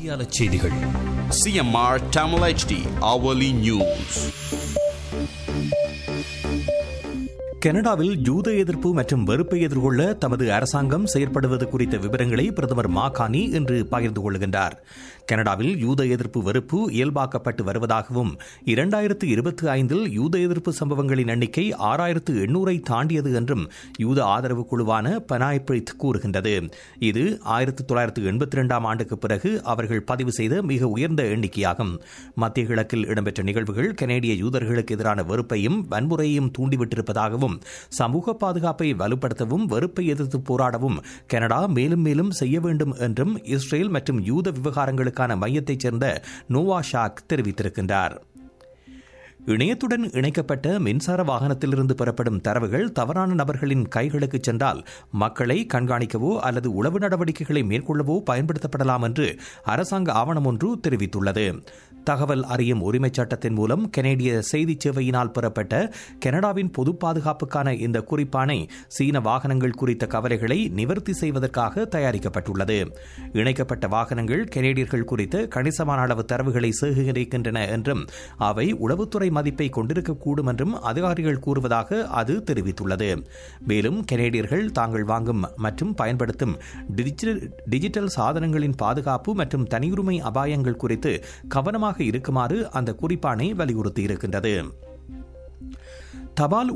மணித்தியால செய்திகள் CMR Tamil HD hourly news. கனடாவில் யூத எதிர்ப்பு மற்றும் வெறுப்பை எதிர்கொள்ள தமது அரசாங்கம் செயற்படுவது குறித்த விவரங்களை பிரதமர் மாகாணி இன்று பகிர்ந்து கொள்கின்றார் கனடாவில் யூத எதிர்ப்பு வெறுப்பு இயல்பாக்கப்பட்டு வருவதாகவும் இரண்டாயிரத்து இருபத்தி ஐந்தில் யூத எதிர்ப்பு சம்பவங்களின் எண்ணிக்கை ஆறாயிரத்து எண்ணூறை தாண்டியது என்றும் யூத ஆதரவு குழுவான பனாய்பிரித் கூறுகின்றது இது ஆயிரத்து தொள்ளாயிரத்து எண்பத்தி இரண்டாம் ஆண்டுக்கு பிறகு அவர்கள் பதிவு செய்த மிக உயர்ந்த எண்ணிக்கையாகும் மத்திய கிழக்கில் இடம்பெற்ற நிகழ்வுகள் கனேடிய யூதர்களுக்கு எதிரான வெறுப்பையும் வன்முறையையும் தூண்டிவிட்டிருப்பதாகவும் சமூக பாதுகாப்பை வலுப்படுத்தவும் வெறுப்பை எதிர்த்து போராடவும் கனடா மேலும் மேலும் செய்ய வேண்டும் என்றும் இஸ்ரேல் மற்றும் யூத விவகாரங்களுக்கான மையத்தைச் சேர்ந்த நோவா ஷாக் தெரிவித்திருக்கின்றார் இணையத்துடன் இணைக்கப்பட்ட மின்சார வாகனத்திலிருந்து பெறப்படும் தரவுகள் தவறான நபர்களின் கைகளுக்கு சென்றால் மக்களை கண்காணிக்கவோ அல்லது உளவு நடவடிக்கைகளை மேற்கொள்ளவோ பயன்படுத்தப்படலாம் என்று அரசாங்க ஆவணம் ஒன்று தெரிவித்துள்ளது தகவல் அறியும் உரிமைச் சட்டத்தின் மூலம் கனேடிய செய்தி சேவையினால் பெறப்பட்ட கனடாவின் பொது பாதுகாப்புக்கான இந்த குறிப்பானை சீன வாகனங்கள் குறித்த கவலைகளை நிவர்த்தி செய்வதற்காக தயாரிக்கப்பட்டுள்ளது இணைக்கப்பட்ட வாகனங்கள் கனேடியர்கள் குறித்த கணிசமான அளவு தரவுகளை சேகரிக்கின்றன என்றும் அவை உளவுத்துறை மதிப்பை கொண்டிருக்கக்கூடும் என்றும் அதிகாரிகள் கூறுவதாக அது தெரிவித்துள்ளது மேலும் கனேடியர்கள் தாங்கள் வாங்கும் மற்றும் பயன்படுத்தும் டிஜிட்டல் சாதனங்களின் பாதுகாப்பு மற்றும் தனியுரிமை அபாயங்கள் குறித்து கவனமாக இருக்குமாறு அந்த குறிப்பானை வலியுறுத்தியிருக்கின்றது தபால்